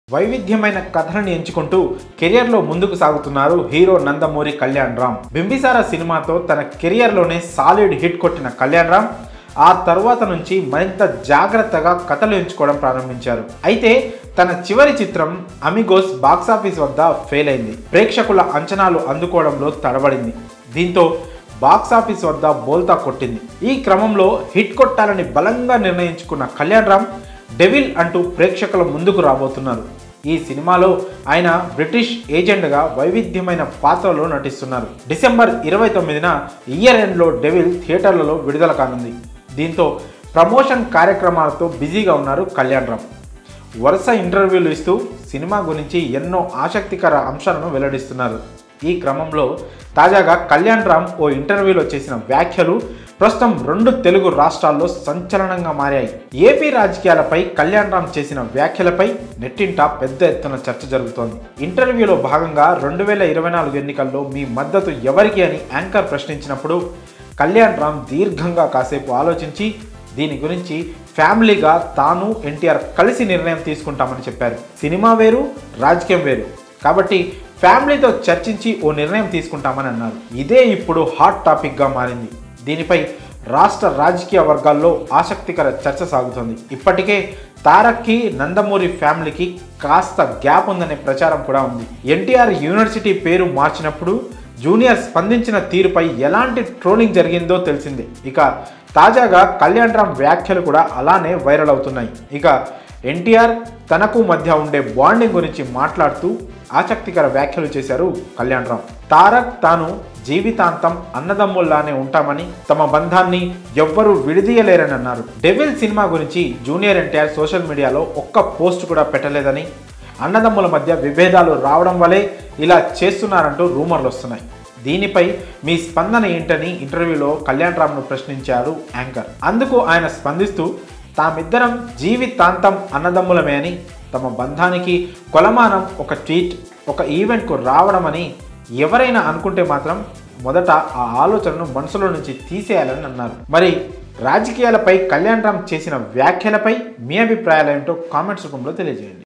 వైవిధ్యమైన కథలను ఎంచుకుంటూ కెరియర్లో ముందుకు సాగుతున్నారు హీరో నందమూరి కళ్యాణ్ రామ్ బింబిసార సినిమాతో తన కెరియర్లోనే సాలిడ్ హిట్ కొట్టిన కళ్యాణ్ రామ్ ఆ తరువాత నుంచి మరింత జాగ్రత్తగా కథలు ఎంచుకోవడం ప్రారంభించారు అయితే తన చివరి చిత్రం అమిగోస్ బాక్సాఫీస్ వద్ద ఫెయిల్ అయింది ప్రేక్షకుల అంచనాలు అందుకోవడంలో తడబడింది దీంతో బాక్సాఫీస్ వద్ద బోల్తా కొట్టింది ఈ క్రమంలో హిట్ కొట్టాలని బలంగా నిర్ణయించుకున్న కళ్యాణ్ రామ్ డెవిల్ అంటూ ప్రేక్షకుల ముందుకు రాబోతున్నారు ఈ సినిమాలో ఆయన బ్రిటిష్ ఏజెంట్గా వైవిధ్యమైన పాత్రలో నటిస్తున్నారు డిసెంబర్ ఇరవై తొమ్మిదిన ఇయర్ ఎండ్లో డెవిల్ థియేటర్లలో విడుదల కానుంది దీంతో ప్రమోషన్ కార్యక్రమాలతో బిజీగా ఉన్నారు కళ్యాణ్ రామ్ వరుస ఇంటర్వ్యూలు ఇస్తూ సినిమా గురించి ఎన్నో ఆసక్తికర అంశాలను వెల్లడిస్తున్నారు ఈ క్రమంలో తాజాగా కళ్యాణ్ రామ్ ఓ ఇంటర్వ్యూలో చేసిన వ్యాఖ్యలు ప్రస్తుతం రెండు తెలుగు రాష్ట్రాల్లో సంచలనంగా మారాయి ఏపీ రాజకీయాలపై కళ్యాణ్ రామ్ చేసిన వ్యాఖ్యలపై నెట్టింట పెద్ద ఎత్తున చర్చ జరుగుతోంది ఇంటర్వ్యూలో భాగంగా రెండు వేల ఇరవై నాలుగు ఎన్నికల్లో మీ మద్దతు ఎవరికి అని యాంకర్ ప్రశ్నించినప్పుడు కళ్యాణ్ రామ్ దీర్ఘంగా కాసేపు ఆలోచించి దీని గురించి ఫ్యామిలీగా తాను ఎన్టీఆర్ కలిసి నిర్ణయం తీసుకుంటామని చెప్పారు సినిమా వేరు రాజకీయం వేరు కాబట్టి ఫ్యామిలీతో చర్చించి ఓ నిర్ణయం తీసుకుంటామని అన్నారు ఇదే ఇప్పుడు హాట్ టాపిక్గా మారింది దీనిపై రాష్ట్ర రాజకీయ వర్గాల్లో ఆసక్తికర చర్చ సాగుతోంది ఇప్పటికే తారక్కి నందమూరి ఫ్యామిలీకి కాస్త గ్యాప్ ఉందనే ప్రచారం కూడా ఉంది ఎన్టీఆర్ యూనివర్సిటీ పేరు మార్చినప్పుడు జూనియర్ స్పందించిన తీరుపై ఎలాంటి ట్రోలింగ్ జరిగిందో తెలిసిందే ఇక తాజాగా కళ్యాణ్ రామ్ వ్యాఖ్యలు కూడా అలానే వైరల్ అవుతున్నాయి ఇక ఎన్టీఆర్ తనకు మధ్య ఉండే బాండింగ్ గురించి మాట్లాడుతూ ఆసక్తికర వ్యాఖ్యలు చేశారు కళ్యాణ్ రామ్ తారక్ తాను జీవితాంతం అన్నదమ్ముల్లానే ఉంటామని తమ బంధాన్ని ఎవ్వరూ విడదీయలేరని అన్నారు డెవిల్ సినిమా గురించి జూనియర్ ఎన్టీఆర్ సోషల్ మీడియాలో ఒక్క పోస్ట్ కూడా పెట్టలేదని అన్నదమ్ముల మధ్య విభేదాలు రావడం వల్లే ఇలా చేస్తున్నారంటూ రూమర్లు వస్తున్నాయి దీనిపై మీ స్పందన ఏంటని ఇంటర్వ్యూలో కళ్యాణ్ రామ్ను ప్రశ్నించారు యాంకర్ అందుకు ఆయన స్పందిస్తూ తామిద్దరం జీవితాంతం అన్నదమ్ములమే అని తమ బంధానికి కొలమానం ఒక ట్వీట్ ఒక ఈవెంట్కు రావడం అని ఎవరైనా అనుకుంటే మాత్రం మొదట ఆ ఆలోచనను మనసులో నుంచి తీసేయాలని అన్నారు మరి రాజకీయాలపై కళ్యాణ్ రామ్ చేసిన వ్యాఖ్యలపై మీ అభిప్రాయాలు ఏంటో కామెంట్స్ రూపంలో తెలియజేయండి